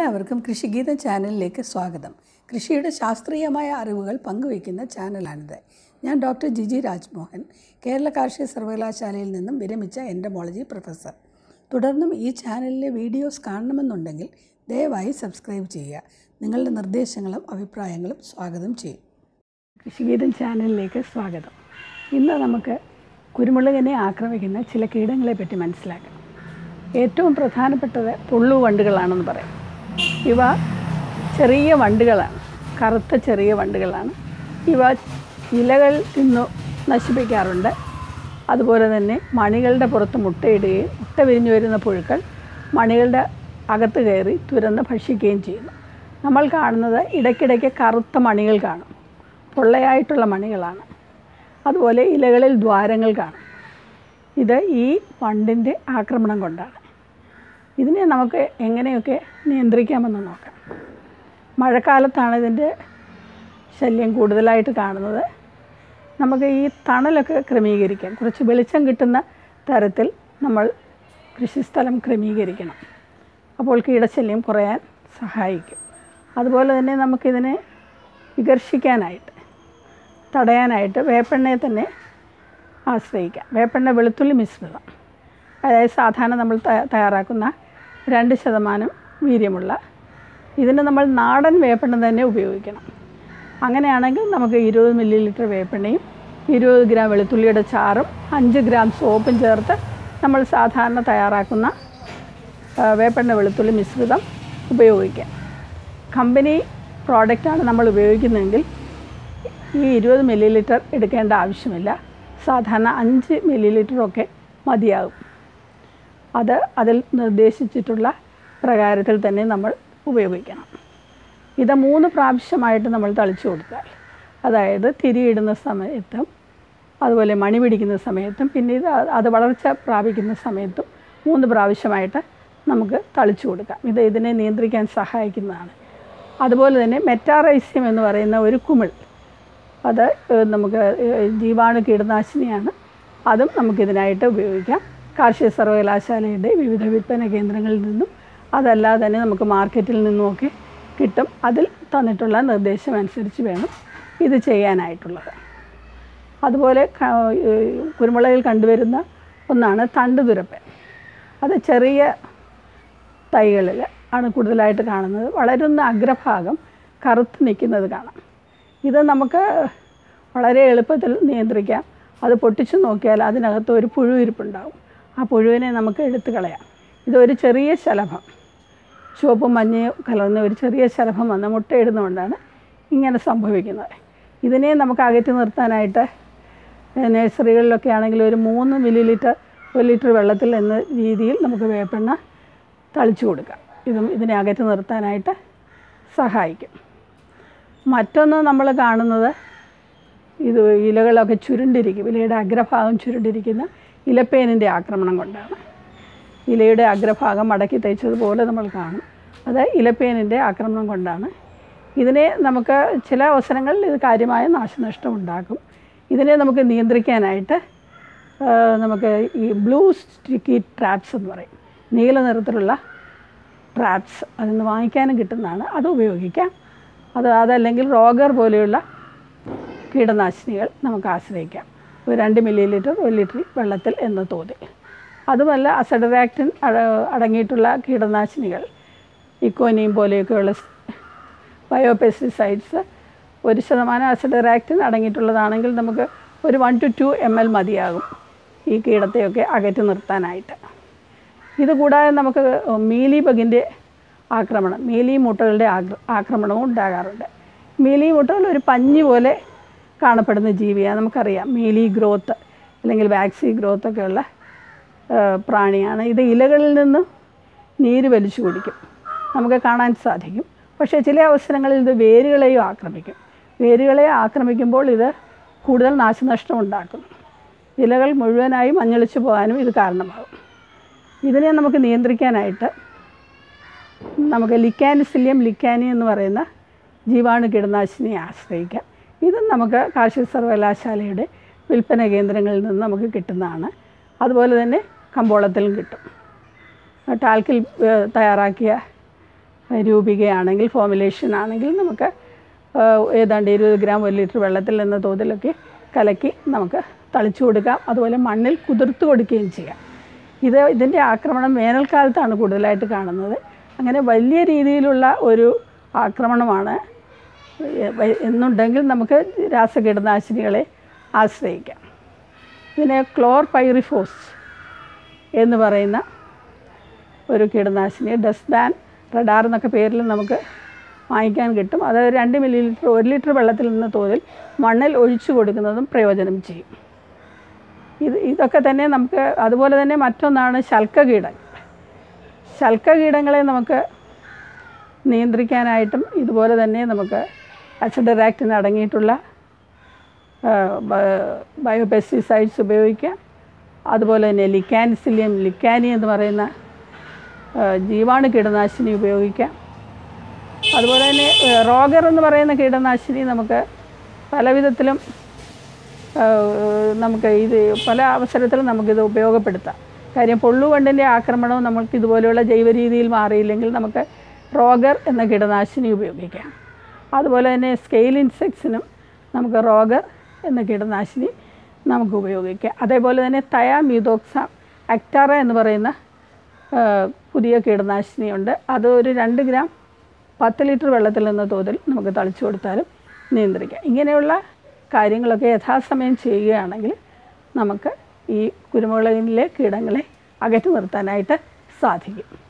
എല്ലാവർക്കും കൃഷിഗീതം ചാനലിലേക്ക് സ്വാഗതം കൃഷിയുടെ ശാസ്ത്രീയമായ അറിവുകൾ പങ്കുവയ്ക്കുന്ന ചാനലാണിത് ഞാൻ ഡോക്ടർ ജിജി രാജ്മോഹൻ കേരള കാർഷിക സർവകലാശാലയിൽ നിന്നും വിരമിച്ച എൻഡമോളജി പ്രൊഫസർ തുടർന്നും ഈ ചാനലിലെ വീഡിയോസ് കാണണമെന്നുണ്ടെങ്കിൽ ദയവായി സബ്സ്ക്രൈബ് ചെയ്യുക നിങ്ങളുടെ നിർദ്ദേശങ്ങളും അഭിപ്രായങ്ങളും സ്വാഗതം ചെയ്യും കൃഷിഗീതം ചാനലിലേക്ക് സ്വാഗതം ഇന്ന് നമുക്ക് കുരുമുളകിനെ ആക്രമിക്കുന്ന ചില കീടങ്ങളെ പറ്റി മനസ്സിലാക്കാം ഏറ്റവും പ്രധാനപ്പെട്ടത് പുള്ളു വണ്ടുകളാണെന്ന് പറയും ഇവ ചെറിയ വണ്ടുകളാണ് കറുത്ത ചെറിയ വണ്ടുകളാണ് ഇവ ഇലകൾ തിന്നു നശിപ്പിക്കാറുണ്ട് അതുപോലെ തന്നെ മണികളുടെ പുറത്ത് മുട്ടയിടുകയും മുട്ട വിരിഞ്ഞു വരുന്ന പുഴുക്കൾ മണികളുടെ അകത്ത് കയറി തുരന്ന് ഭക്ഷിക്കുകയും ചെയ്യുന്നു നമ്മൾ കാണുന്നത് ഇടയ്ക്കിടയ്ക്ക് കറുത്ത മണികൾ കാണും പൊള്ളയായിട്ടുള്ള മണികളാണ് അതുപോലെ ഇലകളിൽ ദ്വാരങ്ങൾ കാണും ഇത് ഈ വണ്ടിൻ്റെ ആക്രമണം കൊണ്ടാണ് ഇതിനെ നമുക്ക് എങ്ങനെയൊക്കെ നിയന്ത്രിക്കാമെന്ന് നോക്കാം മഴക്കാലത്താണ് ഇതിൻ്റെ ശല്യം കൂടുതലായിട്ട് കാണുന്നത് നമുക്ക് ഈ തണലൊക്കെ ക്രമീകരിക്കാം കുറച്ച് വെളിച്ചം കിട്ടുന്ന തരത്തിൽ നമ്മൾ കൃഷിസ്ഥലം ക്രമീകരിക്കണം അപ്പോൾ കീടശല്യം കുറയാൻ സഹായിക്കും അതുപോലെ തന്നെ നമുക്കിതിനെ വികർഷിക്കാനായിട്ട് തടയാനായിട്ട് വേപ്പെണ്ണയെ തന്നെ ആശ്രയിക്കാം വേപ്പെണ്ണ വെളുത്തുള്ളി മിശ്രിതം അതായത് സാധാരണ നമ്മൾ തയ്യാ- തയ്യാറാക്കുന്ന രണ്ട് ശതമാനം വീര്യമുള്ള ഇതിന് നമ്മൾ നാടൻ വേപ്പെണ്ണ തന്നെ ഉപയോഗിക്കണം അങ്ങനെയാണെങ്കിൽ നമുക്ക് ഇരുപത് മില്ലി ലിറ്റർ വേപ്പെണ്ണയും ഇരുപത് ഗ്രാം വെളുത്തുള്ളിയുടെ ചാറും അഞ്ച് ഗ്രാം സോപ്പും ചേർത്ത് നമ്മൾ സാധാരണ തയ്യാറാക്കുന്ന ആ, വേപ്പെണ്ണ വെളുത്തുള്ളി മിശ്രിതം ഉപയോഗിക്കാം കമ്പനി പ്രോഡക്റ്റാണ് നമ്മൾ ഉപയോഗിക്കുന്നതെങ്കിൽ ഈ ഇരുപത് മില്ലി ലിറ്റർ എടുക്കേണ്ട ആവശ്യമില്ല സാധാരണ അഞ്ച് മില്ലി ലിറ്ററൊക്കെ മതിയാകും അത് അതിൽ നിർദ്ദേശിച്ചിട്ടുള്ള പ്രകാരത്തിൽ തന്നെ നമ്മൾ ഉപയോഗിക്കണം ഇത് മൂന്ന് പ്രാവശ്യമായിട്ട് നമ്മൾ തളിച്ചു കൊടുത്താൽ അതായത് തിരിയിടുന്ന സമയത്തും അതുപോലെ മണി പിടിക്കുന്ന സമയത്തും പിന്നെ ഇത് അത് വളർച്ച പ്രാപിക്കുന്ന സമയത്തും മൂന്ന് പ്രാവശ്യമായിട്ട് നമുക്ക് തളിച്ചു കൊടുക്കാം ഇത് ഇതിനെ നിയന്ത്രിക്കാൻ സഹായിക്കുന്നതാണ് അതുപോലെ തന്നെ മെറ്റാറൈസ്യം എന്ന് പറയുന്ന ഒരു കുമിൾ അത് ഏഹ്, നമുക്ക് ഏഹ്, ജീവാണു കീടനാശിനിയാണ് അതും നമുക്കിതിനായിട്ട് ഉപയോഗിക്കാം കാർഷിക സർവകലാശാലയുടെ വിവിധ വിൽപ്പന കേന്ദ്രങ്ങളിൽ നിന്നും അതല്ലാതെ തന്നെ നമുക്ക് മാർക്കറ്റിൽ നിന്നുമൊക്കെ കിട്ടും അതിൽ തന്നിട്ടുള്ള നിർദ്ദേശം അനുസരിച്ച് വേണം ഇത് ചെയ്യാനായിട്ടുള്ളത് അതുപോലെ ക- ഏഹ്, കുരുമുളകിൽ കണ്ടുവരുന്ന ഒന്നാണ് തണ്ട് തുരപ്പൻ അത് ചെറിയ തൈകളിൽ ആണ് കൂടുതലായിട്ട് കാണുന്നത് വളരുന്ന അഗ്രഭാഗം കറുത്ത് നിൽക്കുന്നത് കാണാം ഇത് നമുക്ക് വളരെ എളുപ്പത്തിൽ നിയന്ത്രിക്കാം അത് പൊട്ടിച്ചു നോക്കിയാൽ അതിനകത്ത് ഒരു പുഴു ഇരിപ്പുണ്ടാവും ആ പുഴുവിനെ നമുക്ക് എടുത്തു കളയാം ഇതൊരു ചെറിയ ശലഭം ചുവപ്പും മഞ്ഞയും കലർന്ന ഒരു ചെറിയ ശലഭം വന്ന് മുട്ടയിടുന്നതുകൊണ്ടാണ് ഇങ്ങനെ സംഭവിക്കുന്നത് ഇതിനെ നമുക്ക് അകറ്റി നിർത്താനായിട്ട് നഴ്സറികളിലൊക്കെ ആണെങ്കിൽ ഒരു മൂന്ന് മില്ലി ലിറ്റർ ഒരു ലിറ്റർ വെള്ളത്തിൽ എന്ന രീതിയിൽ നമുക്ക് വേപ്പെണ്ണ തളിച്ചു കൊടുക്കാം ഇതും ഇതിനെ അകറ്റി നിർത്താനായിട്ട് സഹായിക്കും മറ്റൊന്ന് നമ്മൾ കാണുന്നത് ഇത് ഇലകളൊക്കെ ചുരുണ്ടിരിക്കും ഇലയുടെ അഗ്രഭാഗം ചുരുണ്ടിരിക്കുന്ന ഇലപ്പേനിൻ്റെ ആക്രമണം കൊണ്ടാണ് ഇലയുടെ അഗ്രഭാഗം മടക്കി തയ്ച്ചതുപോലെ നമ്മൾ കാണും അത് ഇലപ്പേനിൻ്റെ ആക്രമണം കൊണ്ടാണ് ഇതിനെ നമുക്ക് ചില അവസരങ്ങളിൽ ഇത് കാര്യമായ നാശനഷ്ടം ഉണ്ടാക്കും ഇതിനെ നമുക്ക് നിയന്ത്രിക്കാനായിട്ട് ആ, നമുക്ക് ഈ ബ്ലൂ സ്റ്റിക്കി ട്രാപ്സ് എന്ന് പറയും നീല നിറത്തിലുള്ള ട്രാപ്സ് അതിന് വാങ്ങിക്കാനും കിട്ടുന്നതാണ് അത് ഉപയോഗിക്കാം അത് അതല്ലെങ്കിൽ റോഗർ പോലെയുള്ള കീടനാശിനികൾ നമുക്ക് ആശ്രയിക്കാം ഒരു രണ്ട് മില്ലി ലിറ്റർ ഒരു ലിറ്റർ വെള്ളത്തിൽ എന്ന തോതിൽ അതുമല്ല അസഡറാക്റ്റിൻ അടങ്ങിയിട്ടുള്ള കീടനാശിനികൾ ഇക്കോനിയും പോലെയൊക്കെയുള്ള ബയോപെസ്റ്റിസൈഡ്സ് ഒരു ശതമാനം അസഡറാക്റ്റിൻ അടങ്ങിയിട്ടുള്ളതാണെങ്കിൽ നമുക്ക് ഒരു one to two M L മതിയാകും ഈ കീടത്തെയൊക്കെ അകറ്റി നിർത്താനായിട്ട് ഇത് കൂടാതെ നമുക്ക് മീലി ബഗിൻ്റെ ആക്രമണം മീലി മുട്ടകളുടെ ആക്ര- ആക്രമണവും ഉണ്ടാകാറുണ്ട് മീലി മുട്ടകൾ ഒരു പഞ്ഞി പോലെ കാണപ്പെടുന്ന ജീവിയാണ് നമുക്കറിയാം മീലി ഗ്രോത്ത് അല്ലെങ്കിൽ വാക്സി ഗ്രോത്ത് ഒക്കെയുള്ള ആ, പ്രാണിയാണ് ഇത് ഇലകളിൽ നിന്ന് നീര് വലിച്ചു കുടിക്കും നമുക്ക് കാണാൻ സാധിക്കും പക്ഷേ ചില അവസരങ്ങളിൽ ഇത് വേരുകളെയും ആക്രമിക്കും വേരുകളെ ആക്രമിക്കുമ്പോൾ ഇത് കൂടുതൽ നാശനഷ്ടം ഉണ്ടാക്കുന്നു ഇലകൾ മുഴുവനായി മഞ്ഞളിച്ചു പോകാനും ഇത് കാരണമാകും ഇതിനെ നമുക്ക് നിയന്ത്രിക്കാനായിട്ട് നമുക്ക് ലിക്കാനിസിലിയം ലിക്കാനി എന്ന് പറയുന്ന ജീവാണു കീടനാശിനിയെ ആശ്രയിക്കാം ഇത് നമുക്ക് കാർഷിക സർവകലാശാലയുടെ വിൽപ്പന കേന്ദ്രങ്ങളിൽ നിന്ന് നമുക്ക് കിട്ടുന്നതാണ് അതുപോലെ തന്നെ കമ്പോളത്തിലും കിട്ടും ടാൽക്കിൽ ഏഹ്, തയ്യാറാക്കിയ രൂപികയാണെങ്കിൽ ഫോമുലേഷൻ ആണെങ്കിൽ നമുക്ക് ആ, ഏതാണ്ട് ഇരുപത് ഗ്രാം ഒരു ലിറ്റർ വെള്ളത്തിൽ എന്ന തോതിലൊക്കെ കലക്കി നമുക്ക് തളിച്ചു കൊടുക്കാം അതുപോലെ മണ്ണിൽ കുതിർത്ത് കൊടുക്കുകയും ചെയ്യാം ഇത് ഇതിൻ്റെ ആക്രമണം വേനൽക്കാലത്താണ് കൂടുതലായിട്ട് കാണുന്നത് അങ്ങനെ വലിയ രീതിയിലുള്ള ഒരു ആക്രമണമാണ് വ- എന്നുണ്ടെങ്കിൽ നമുക്ക് രാസകീടനാശിനികളെ ആശ്രയിക്കാം ഇതിനെ ക്ലോർ പൈറിഫോസ് എന്ന് പറയുന്ന ഒരു കീടനാശിനി ഡസ്ബാൻ റഡാർ എന്നൊക്കെ പേരിൽ നമുക്ക് വാങ്ങിക്കാൻ കിട്ടും അത് രണ്ട് മില്ലി ലിറ്റർ ഒരു ലിറ്റർ വെള്ളത്തിൽ നിന്ന് തോതിൽ മണ്ണിൽ ഒഴിച്ചു കൊടുക്കുന്നതും പ്രയോജനം ചെയ്യും ഇത് ഇതൊക്കെ തന്നെ നമുക്ക് അതുപോലെ തന്നെ മറ്റൊന്നാണ് ശൽക്കകീടങ്ങൾ ശൽക്കകീടങ്ങളെ നമുക്ക് നിയന്ത്രിക്കാനായിട്ടും ഇതുപോലെ തന്നെ നമുക്ക് അസിഡറാക്റ്റിന് അടങ്ങിയിട്ടുള്ള ബയോപെസ്റ്റിസൈഡ്സ് ഉപയോഗിക്കാം അതുപോലെ തന്നെ ലിക്കാനിസിലിയം ലിക്കാനി എന്ന് പറയുന്ന ആ, ജീവാണു കീടനാശിനി ഉപയോഗിക്കാം അതുപോലെ തന്നെ ഏ, റോഗർ എന്ന് പറയുന്ന കീടനാശിനി നമുക്ക് പല വിധത്തിലും ആ, നമുക്ക് ഇത് പല അവസരത്തിലും നമുക്കിത് ഉപയോഗപ്പെടുത്താം കാര്യം പൊള്ളുവണ്ടിൻ്റെ ആക്രമണവും നമുക്ക് ഇതുപോലെയുള്ള ജൈവ രീതിയിൽ മാറിയില്ലെങ്കിൽ നമുക്ക് റോഗർ എന്ന കീടനാശിനി ഉപയോഗിക്കാം അതുപോലെ തന്നെ സ്കെയിൽ ഇൻസെക്ട്സിനും നമുക്ക് റോഗർ എന്ന കീടനാശിനി നമുക്ക് ഉപയോഗിക്കാം അതേപോലെ തന്നെ തയാമീതോക്സ അക്ടാറ എന്ന് പറയുന്ന ആ, പുതിയ കീടനാശിനിയുണ്ട് അത് ഒരു രണ്ട് ഗ്രാം പത്ത് ലിറ്റർ വെള്ളത്തിൽ നിന്ന് തോതിൽ നമുക്ക് തളിച്ചു കൊടുത്താലും നിയന്ത്രിക്കാം ഇങ്ങനെയുള്ള കാര്യങ്ങളൊക്കെ യഥാസമയം ചെയ്യുകയാണെങ്കിൽ നമുക്ക് ഈ കുരുമുളകിലെ കീടങ്ങളെ അകറ്റി നിർത്താനായിട്ട് സാധിക്കും